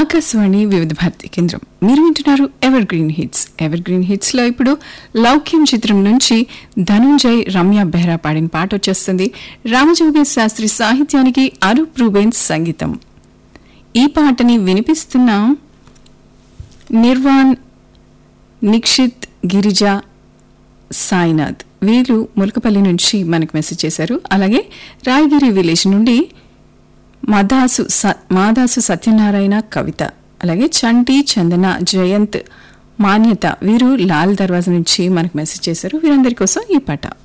ఆకాశవాణి వివిధ భారతి కేంద్రం మీరు వింటున్నారు evergreen hits evergreen hits లో ఇప్పుడు లౌక్యం చిత్రం నుంచి ధనుంజయ్ రమ్య బెహ్రా పాడిన పాట వచ్చేస్తుంది రామజోగేశ్ శాస్త్రి సాహిత్యానికి అరూప్ రూబెన్స్ సంగీతం ఈ పాటని వినిపిస్తున్న నిర్వాణ్ నిక్షిత్ గిరిజ సాయినాథ్ వీళ్ళు ములకపల్లి నుంచి మనకు మెసేజ్ చేశారు అలాగే రాయగిరి విలేజ్ నుండి మదాసు స- మాదాసు సత్యనారాయణ కవిత అలాగే చంటి చందన జయంత్ మాన్యత వీరు లాల్ దర్వాజా నుంచి మనకు మెసేజ్ చేశారు వీరందరి కోసం ఈ పాట